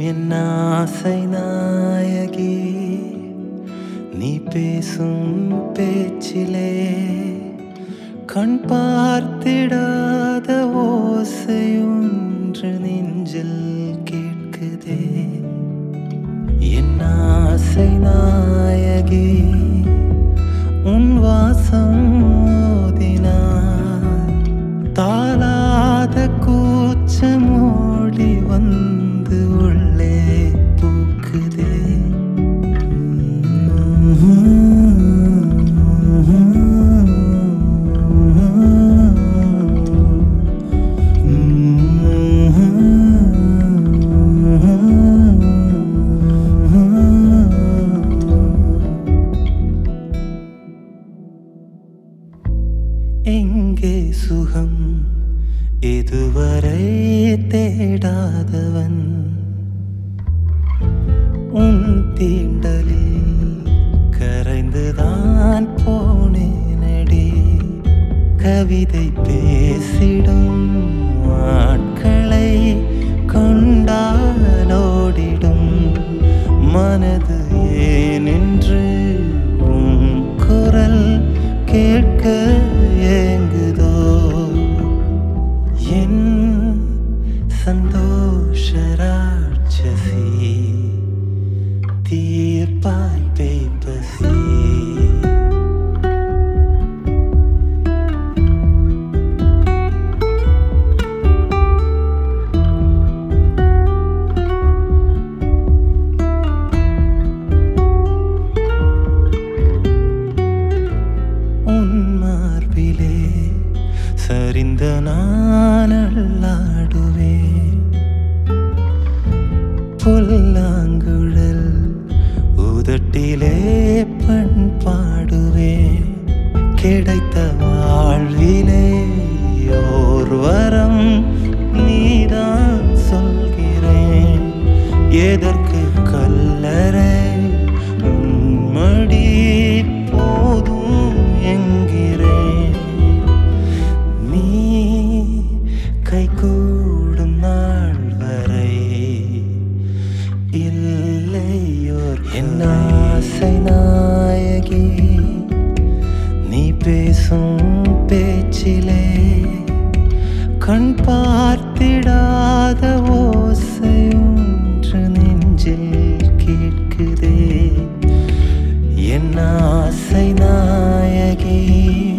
என் ஆசை நாயகி நீ பேசும் பேச்சிலே கண் பார்த்திடாத ஓசையொன்று நெஞ்சில் கேட்குதே என் ஆசை நாயகி உன் வாசம் ஓதினார் தாளாத கூச்சமோடி வந்து உள்ளே பூக்குதே எங்கே சுகம் இதுவரை தேடாதவன் உன் தீண்டலில் கரைந்துதான் போனேனடி கவிதை பேசிடும் ஆட்களை கொண்டாலோடிடும் மனது ஏனென்று உன் குரல் கேட்க ஏங்குதோ என் சந்தோஷ ராட்சசி தீர்ப்பாய் பேப்பசி உன் மார்பிலே சரிந்த நான் அல்லாடுவேன் புல்லாங்குழல் உதட்டிலே பண் பாடுவேன் கிடைத்த வாழ்விலே ஓர் வரம் நீதான் சொல்கிறேன் எதற்கு கல்லறை உம்மடி போதும் என்கிறேன் நீ கைகூடும் நாள் வரை இல்லையோர் என் ஆசை நாயகி நீ பேசும் பேச்சிலே கண் பார்த்திடாத ஓசை ஒன்று நெஞ்சில் கேட்குதே என் ஆசை நாயகி